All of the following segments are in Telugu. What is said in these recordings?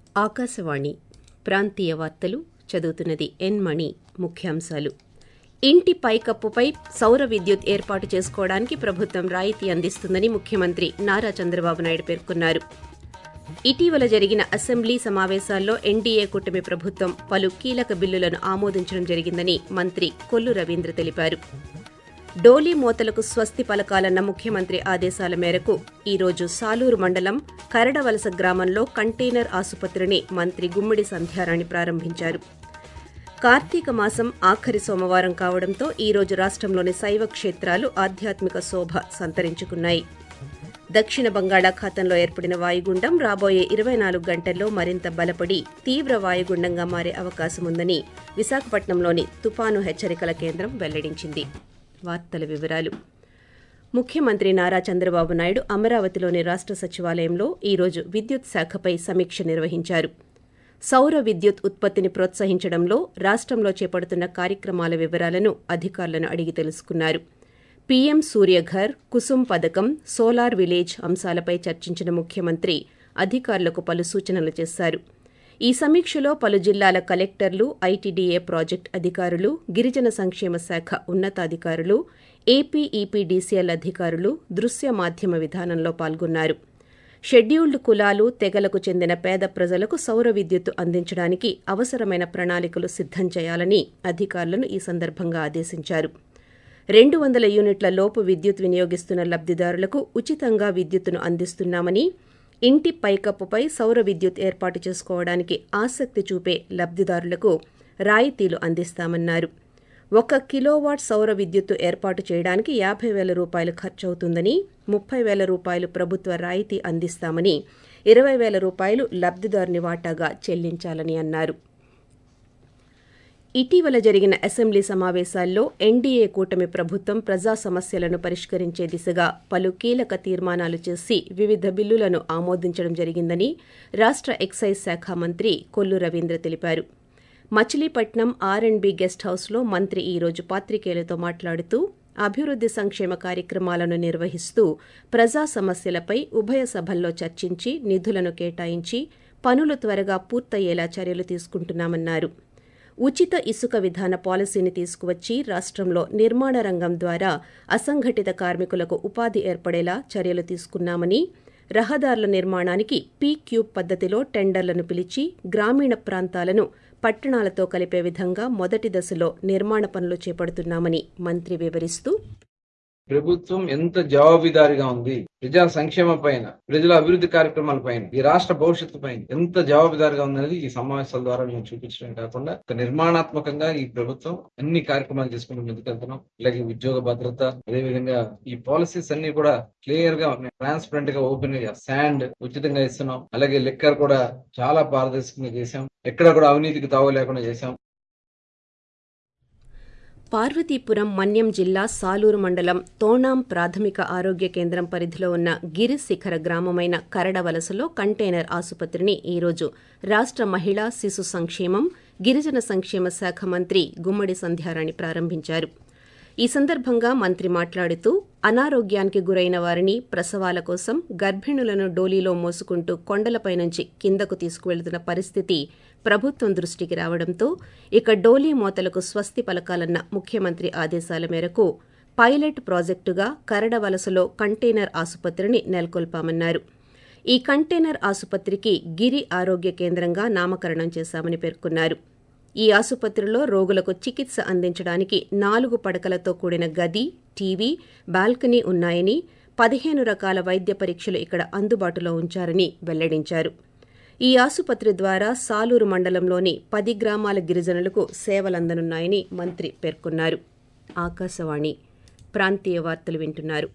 ఆకాశవాణి ప్రాంతీయ వార్తలు చదువుతున్నది ఎన్ మణి ముఖ్యాంశాలు ఇంటి పైకప్పుపై సౌర విద్యుత్ ఏర్పాటు చేసుకోవడానికి ప్రభుత్వం రాయితీ అందిస్తుందని ముఖ్యమంత్రి నారా చంద్రబాబు నాయుడు పేర్కొన్నారు ఇటీవల జరిగిన అసెంబ్లీ సమావేశాల్లో ఎన్డీఏ కూటమి ప్రభుత్వం పలు కీలక బిల్లులను ఆమోదించడం జరిగిందని మంత్రి కొల్లు రవీంద్ర తెలిపారు డోలీ మోతలకు స్వస్తి పలకాలన్న ముఖ్యమంత్రి ఆదేశాల మేరకు ఈరోజు సాలూరు మండలం కరడవలస గ్రామంలో కంటైనర్ ఆసుపత్రిని మంత్రి గుమ్మిడి సంధ్యారాణి ప్రారంభించారు కార్తీక మాసం ఆఖరి సోమవారం కావడంతో ఈరోజు రాష్టంలోని శైవ క్షేత్రాలు ఆధ్యాత్మిక శోభ సంతరించుకున్నాయి దక్షిణ బంగాళాఖాతంలో ఏర్పడిన వాయుగుండం రాబోయే ఇరవై నాలుగు గంటల్లో మరింత బలపడి తీవ్ర వాయుగుండంగా మారే అవకాశం ఉందని విశాఖపట్నంలోని తుపాను హెచ్చరికల కేంద్రం వెల్లడించింది వార్తల వివరాలు ముఖ్యమంత్రి నారా చంద్రబాబు నాయుడు అమరావతిలోని రాష్ట సచివాలయంలో ఈరోజు విద్యుత్ శాఖపై సమీక్ష నిర్వహించారు సౌర విద్యుత్ ఉత్పత్తిని ప్రోత్సహించడంలో రాష్టంలో చేపడుతున్న కార్యక్రమాల వివరాలను అధికారులను అడిగి తెలుసుకున్నారు పీఎం సూర్యఘర్ కుసుమ్ పథకం సోలార్ విలేజ్ అంశాలపై చర్చించిన ముఖ్యమంత్రి అధికారులకు పలు సూచనలు చేశారు ఈ సమీక్షలో పలు జిల్లాల కలెక్టర్లు ఐటీడీఏ ప్రాజెక్టు అధికారులు గిరిజన సంక్షేమ శాఖ ఉన్నతాధికారులు ఏపీఈపీడీసీఎల్ అధికారులు దృశ్య మాధ్యమ విధానంలో పాల్గొన్నారు షెడ్యూల్డ్ కులాలు తెగలకు చెందిన పేద ప్రజలకు సౌర విద్యుత్తు అందించడానికి అవసరమైన ప్రణాళికలు సిద్దం చేయాలని అధికారులను ఈ సందర్భంగా ఆదేశించారు రెండు వందల యూనిట్ల లోపు విద్యుత్ వినియోగిస్తున్న లబ్దిదారులకు ఉచితంగా విద్యుత్తును అందిస్తున్నామని ఇంటి పైకప్పుపై సౌర విద్యుత్ ఏర్పాటు చేసుకోవడానికి ఆసక్తి చూపే లబ్దిదారులకు రాయితీలు అందిస్తామన్నారు ఒక కిలోవాట్ సౌర విద్యుత్తు ఏర్పాటు చేయడానికి యాభై వేల రూపాయలు ఖర్చవుతుందని ముప్పై వేల రూపాయలు ప్రభుత్వ రాయితీ అందిస్తామని ఇరవై వేల రూపాయలు లబ్దిదారుని వాటాగా చెల్లించాలని అన్నారు ఇటీవల జరిగిన అసెంబ్లీ సమావేశాల్లో ఎన్డీఏ కూటమి ప్రభుత్వం ప్రజా సమస్యలను పరిష్కరించే దిశగా పలు కీలక తీర్మానాలు చేసి వివిధ బిల్లులను ఆమోదించడం జరిగిందని రాష్ట ఎక్సైజ్ శాఖ మంత్రి కొల్లు రవీంద్ర తెలిపారు Machilipatnam R and B guest హౌస్లో మంత్రి ఈ రోజు పాత్రికేయులతో మాట్లాడుతూ అభివృద్ది సంక్షేమ కార్యక్రమాలను నిర్వహిస్తూ ప్రజా సమస్యలపై ఉభయ సభల్లో చర్చించి నిధులను కేటాయించి పనులు త్వరగా పూర్తయ్యేలా చర్యలు తీసుకుంటున్నామన్నారు ఉచిత ఇసుక విధాన పాలసీని తీసుకువచ్చి రాష్టంలో నిర్మాణ రంగం ద్వారా అసంఘటిత కార్మికులకు ఉపాధి ఏర్పడేలా చర్యలు తీసుకున్నామని రహదారుల నిర్మాణానికి పీ క్యూబ్ పద్దతిలో టెండర్లను పిలిచి గ్రామీణ ప్రాంతాలను పట్టణాలతో కలిపే విధంగా మొదటి దశలో నిర్మాణ పనులు చేపడుతున్నామని మంత్రి వివరిస్తూ ప్రభుత్వం ఎంత జవాబుదారిగా ఉంది ప్రజా సంక్షేమం పైన ప్రజల అభివృద్ధి కార్యక్రమాల పైన ఈ రాష్ట్ర భవిష్యత్తు పైన ఎంత జవాబుదారిగా ఉందనేది ఈ సమావేశాల ద్వారా మేము చూపించడం కాకుండా ఒక నిర్మాణాత్మకంగా ఈ ప్రభుత్వం అన్ని కార్యక్రమాలు చేసుకుంటూ ముందుకెళ్తున్నాం అలాగే ఉద్యోగ భద్రత అదేవిధంగా ఈ పాలసీస్ అన్ని కూడా క్లియర్ గా ట్రాన్స్పరెంట్ గా ఓపెన్ గా శాండ్ ఉచితంగా ఇస్తున్నాం అలాగే లిక్కర్ కూడా చాలా పారదర్శకంగా చేశాం ఎక్కడ కూడా అవినీతికి తావు లేకుండా చేశాం పార్వతీపురం మన్యం జిల్లా సాలూరు మండలం తోణాం ప్రాథమిక ఆరోగ్య కేంద్రం పరిధిలో ఉన్న గిరి శిఖర గ్రామమైన కరడవలసలో కంటైనర్ ఆసుపత్రిని ఈరోజు రాష్ట మహిళా శిశు సంక్షేమం గిరిజన సంక్షేమ శాఖ మంత్రి గుమ్మడి సంధ్యారాణి ప్రారంభించారు ఈ సందర్భంగా మంత్రి మాట్లాడుతూ అనారోగ్యానికి గురైన వారిని ప్రసవాల కోసం గర్భిణులను డోలీలో మోసుకుంటూ కొండలపై నుంచి కిందకు తీసుకువెళ్తున్న పరిస్థితి ప్రభుత్వం దృష్టికి రావడంతో ఇక డోలీ మోతలకు స్వస్తి పలకాలన్న ముఖ్యమంత్రి ఆదేశాల మేరకు పైలట్ ప్రాజెక్టుగా కరడవలసలో కంటైనర్ ఆసుపత్రిని నెలకొల్పామన్నారు ఈ కంటైనర్ ఆసుపత్రికి గిరి ఆరోగ్య కేంద్రంగా నామకరణం చేశామని పేర్కొన్నారు ఈ ఆసుపత్రిలో రోగులకు చికిత్స అందించడానికి నాలుగు పడకలతో కూడిన గది టీవీ బాల్కనీ ఉన్నాయని పదిహేను రకాల వైద్య పరీక్షలు ఇక్కడ అందుబాటులో ఉంచారని వెల్లడించారు ఈ ఆసుపత్రి ద్వారా సాలూరు మండలంలోని పది గ్రామాల గిరిజనులకు సేవలందనున్నాయని మంత్రి పేర్కొన్నారు ఆకాశవాణి ప్రాంతీయ వార్తలు వింటున్నారు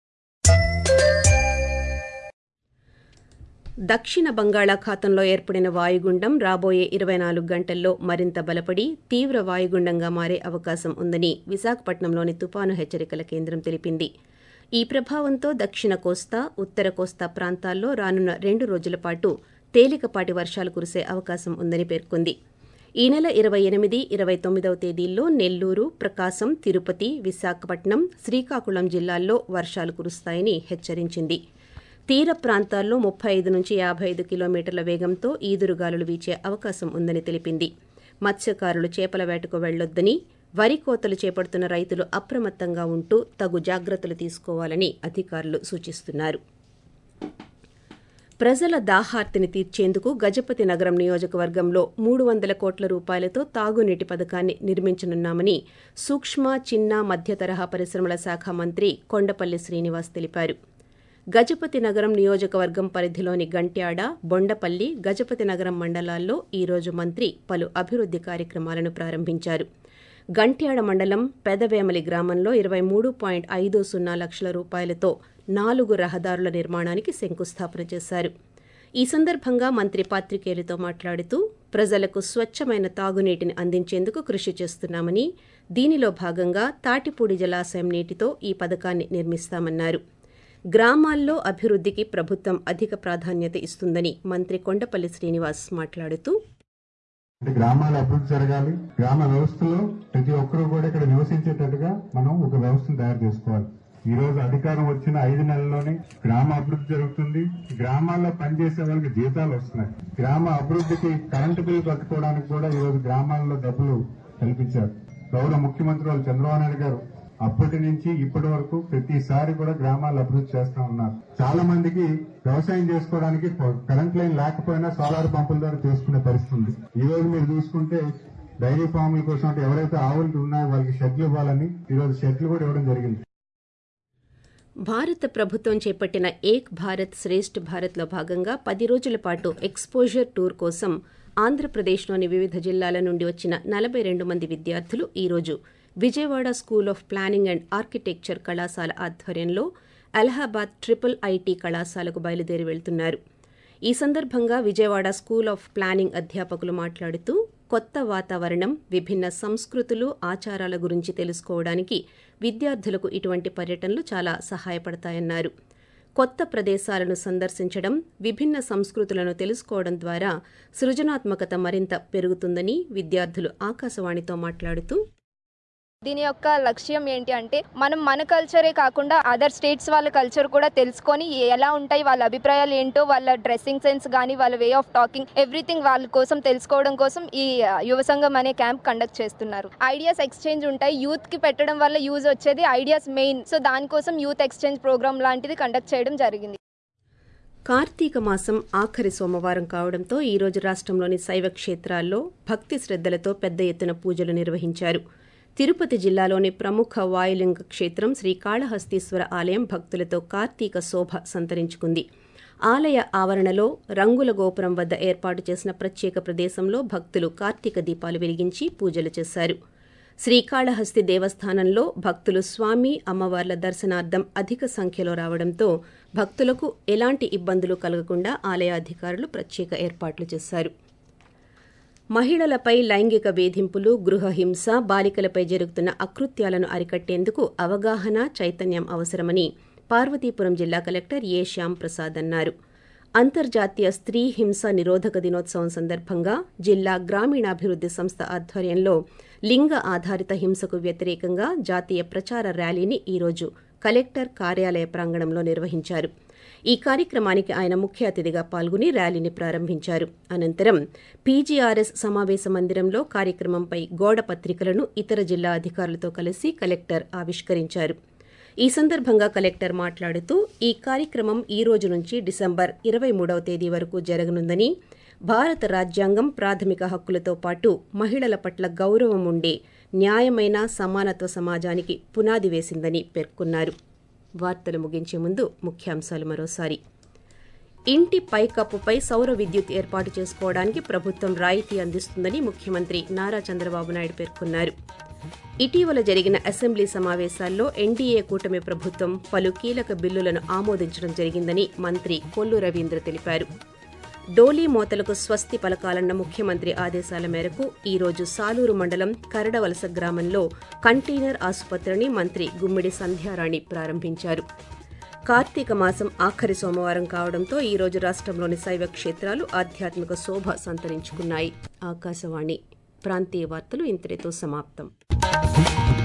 దక్షిణ బంగాళాఖాతంలో ఏర్పడిన వాయుగుండం రాబోయే ఇరవై నాలుగు గంటల్లో మరింత బలపడి తీవ్ర వాయుగుండంగా మారే అవకాశం ఉందని విశాఖపట్నంలోని తుపాను హెచ్చరికల కేంద్రం తెలిపింది ఈ ప్రభావంతో దక్షిణ కోస్తా ఉత్తర కోస్తా ప్రాంతాల్లో రానున్న రెండు రోజుల పాటు తేలికపాటి వర్షాలు కురిసే అవకాశం ఉందని పేర్కొంది ఈ నెల ఇరవై ఎనిమిది ఇరవై తొమ్మిదవ తేదీల్లో నెల్లూరు ప్రకాశం తిరుపతి విశాఖపట్నం శ్రీకాకుళం జిల్లాల్లో వర్షాలు కురుస్తాయని హెచ్చరించింది తీర ప్రాంతాల్లో ముప్పై ఐదు నుంచి యాభై ఐదు కిలోమీటర్ల వేగంతో ఈదురుగాలులు వీచే అవకాశం ఉందని తెలిపింది మత్స్యకారులు చేపల వేటకు వెళ్లొద్దని వరి కోతలు చేపడుతున్న రైతులు అప్రమత్తంగా ఉంటూ తగు జాగ్రత్తలు తీసుకోవాలని అధికారులు సూచిస్తున్నారు ప్రజల దాహార్తిని తీర్చేందుకు గజపతి నగరం నియోజకవర్గంలో మూడు వందల కోట్ల రూపాయలతో తాగునీటి పథకాన్ని నిర్మించనున్నామని సూక్ష్మ చిన్న మధ్య తరహా పరిశ్రమల శాఖ మంత్రి కొండపల్లి శ్రీనివాస్ తెలిపారు గజపతి నగరం నియోజకవర్గం పరిధిలోని గంట్యాడ బొండపల్లి గజపతి నగరం మండలాల్లో ఈరోజు మంత్రి పలు అభివృద్ది కార్యక్రమాలను ప్రారంభించారు గంట్యాడ మండలం పెదవేమలి గ్రామంలో ఇరవై మూడు పాయింట్ ఐదు సున్నా లక్షల రూపాయలతో నాలుగు రహదారుల నిర్మాణానికి శంకుస్థాపన చేశారు ఈ సందర్భంగా మంత్రి పాత్రికేయులతో మాట్లాడుతూ ప్రజలకు స్వచ్ఛమైన తాగునీటిని అందించేందుకు కృషి చేస్తున్నామని దీనిలో భాగంగా తాటిపూడి జలాశయం నీటితో ఈ పథకాన్ని నిర్మిస్తామన్నారు గ్రామాల్లో అభివృద్ధికి ప్రభుత్వం అధిక ప్రాధాన్యత ఇస్తుందని మంత్రి కొండపల్లి శ్రీనివాస్ మాట్లాడుతూ అంటే గ్రామాల అభివృద్ధి జరగాలి గ్రామ వ్యవస్థలో ప్రతి ఒక్కరూ కూడా ఇక్కడ నివసించేటట్టుగా మనం ఒక వ్యవస్థను తయారు చేసుకోవాలి ఈ రోజు అధికారం వచ్చిన ఐదు నెలల్లోనే గ్రామ అభివృద్ధి జరుగుతుంది గ్రామాల్లో పనిచేసే వాళ్ళకి జీతాలు వస్తున్నాయి గ్రామ అభివృద్ధికి కరెంటు బిల్లు కట్టుకోవడానికి కూడా ఈ రోజు గ్రామాల్లో డబ్బులు కల్పించారు గౌరవ ముఖ్యమంత్రి వాళ్ళు చంద్రబాబు నాయుడు గారు అప్పటి నుంచి ఇప్పటి వరకు ప్రతిసారి కూడా గ్రామాలు అభివృద్ధి చేస్తా ఉన్నారు చాలా మందికి వ్యవసాయం చేసుకోవడానికి కరెంట్ లైన్ లేకపోయినా సోలార్ పంపుల ద్వారా చేసుకునే పరిస్థితి ఉంది ఈ రోజు మీరు చూసుకుంటే డైరీ ఫార్ముల కోసం అంటే ఎవరైతే ఆవులు ఉన్నాయో వాళ్ళకి షెడ్లు ఇవ్వాలని ఈ రోజు షెడ్లు కూడా ఇవ్వడం జరిగింది భారత ప్రభుత్వం చేపట్టిన ఏక్ భారత్ శ్రేష్ఠ్ భారత్లో భాగంగా పది రోజుల పాటు ఎక్స్పోజర్ టూర్ కోసం ఆంధ్రప్రదేశ్లోని వివిధ జిల్లాల నుండి వచ్చిన నలభై రెండు మంది విద్యార్థులు ఈరోజు Vijayawada school of planning and architecture కళాశాల ఆధ్వర్యంలో అలహాబాద్ ట్రిపుల్ ఐటీ కళాశాలకు బయలుదేరి వెళ్తున్నారు ఈ సందర్భంగా విజయవాడ స్కూల్ ఆఫ్ ప్లానింగ్ అధ్యాపకులు మాట్లాడుతూ కొత్త వాతావరణం విభిన్న సంస్కృతులు ఆచారాల గురించి తెలుసుకోవడానికి విద్యార్థులకు ఇటువంటి పర్యటనలు చాలా సహాయపడతాయన్నారు కొత్త ప్రదేశాలను సందర్శించడం విభిన్న సంస్కృతులను తెలుసుకోవడం ద్వారా సృజనాత్మకత మరింత పెరుగుతుందని విద్యార్థులు ఆకాశవాణితో మాట్లాడుతూ దీని యొక్క లక్ష్యం ఏంటి అంటే మనం మన కల్చరే కాకుండా అదర్ స్టేట్స్ వాళ్ళ కల్చర్ కూడా తెలుసుకొని ఎలా ఉంటాయి వాళ్ళ అభిప్రాయాలు ఏంటో వాళ్ళ డ్రెస్సింగ్ సెన్స్ కానీ వాళ్ళ వే ఆఫ్ టాకింగ్ ఎవ్రీథింగ్ వాళ్ళ కోసం తెలుసుకోవడం కోసం ఈ యువ సంఘం అనే క్యాంప్ కండక్ట్ చేస్తున్నారు ఐడియాస్ ఎక్స్చేంజ్ ఉంటాయి యూత్ కి పెట్టడం వల్ల యూజ్ వచ్చేది ఐడియాస్ మెయిన్ సో దానికోసం యూత్ ఎక్స్చేంజ్ ప్రోగ్రామ్ లాంటిది కండక్ట్ చేయడం జరిగింది కార్తీక మాసం ఆఖరి సోమవారం కావడంతో ఈరోజు రాష్ట్రంలోని శైవ క్షేత్రాల్లో భక్తి శ్రద్దలతో పెద్ద ఎత్తున పూజలు నిర్వహించారు తిరుపతి జిల్లాలోని ప్రముఖ వాయులింగ క్షేత్రం శ్రీకాళహస్తీశ్వర ఆలయం భక్తులతో కార్తీక శోభ సంతరించుకుంది ఆలయ ఆవరణలో రంగుల గోపురం వద్ద ఏర్పాటు చేసిన ప్రత్యేక ప్రదేశంలో భక్తులు కార్తీక దీపాలు వెలిగించి పూజలు చేశారు శ్రీకాళహస్తి దేవస్థానంలో భక్తులు స్వామి అమ్మవార్ల దర్శనార్థం అధిక సంఖ్యలో రావడంతో భక్తులకు ఎలాంటి ఇబ్బందులు కలగకుండా ఆలయ అధికారులు ప్రత్యేక ఏర్పాట్లు చేశారు మహిళలపై లైంగిక వేధింపులు గృహహింస బాలికలపై జరుగుతున్న అకృత్యాలను అరికట్టేందుకు అవగాహన చైతన్యం అవసరమని పార్వతీపురం జిల్లా కలెక్టర్ ఏ శ్యామ్ ప్రసాద్ అన్నారు అంతర్జాతీయ స్త్రీ హింస నిరోధక దినోత్సవం సందర్భంగా జిల్లా గ్రామీణాభివృద్ది సంస్థ ఆధ్వర్యంలో లింగ ఆధారిత హింసకు వ్యతిరేకంగా జాతీయ ప్రచార ర్యాలీని ఈరోజు కలెక్టర్ కార్యాలయ ప్రాంగణంలో నిర్వహించారు ఈ కార్యక్రమానికి ఆయన ముఖ్య అతిథిగా పాల్గొని ర్యాలీని ప్రారంభించారు అనంతరం పీజీఆర్ఎస్ సమావేశ మందిరంలో కార్యక్రమంపై గోడ పత్రికలను ఇతర జిల్లా అధికారులతో కలిసి కలెక్టర్ ఆవిష్కరించారు ఈ సందర్భంగా కలెక్టర్ మాట్లాడుతూ ఈ కార్యక్రమం ఈ రోజు నుంచి డిసెంబర్ ఇరవై మూడవ తేదీ వరకు జరగనుందని భారత రాజ్యాంగం ప్రాథమిక హక్కులతో పాటు మహిళల పట్ల గౌరవం ఉండే న్యాయమైన సమానత్వ సమాజానికి పునాది వేసిందని పేర్కొన్నారు వార్తలు ముగించే ముందు ముఖ్యాంశాలు మరోసారి ఇంటి పైకప్పుపై సౌర విద్యుత్ ఏర్పాటు చేసుకోవడానికి ప్రభుత్వం రాయితీ అందిస్తుందని ముఖ్యమంత్రి నారా చంద్రబాబు నాయుడు పేర్కొన్నారు ఇటీవల జరిగిన అసెంబ్లీ సమావేశాల్లో ఎన్డీఏ కూటమి ప్రభుత్వం పలు కీలక బిల్లులను ఆమోదించడం జరిగిందని మంత్రి కొల్లు రవీంద్ర తెలిపారు డోలీ మోతలకు స్వస్తి పలకాలన్న ముఖ్యమంత్రి ఆదేశాల మేరకు ఈరోజు సాలూరు మండలం కరడవలస గ్రామంలో కంటైనర్ ఆసుపత్రిని మంత్రి గుమ్మిడి సంధ్యారాణి ప్రారంభించారు కార్తీక మాసం ఆఖరి సోమవారం కావడంతో ఈ రోజు రాష్ట్రంలోని శైవ క్షేత్రాలు ఆధ్యాత్మిక శోభ సంతరించుకున్నాయి ఆకాశవాణి ప్రాంతీయ వార్తలు ఇంతటితో సమాప్తం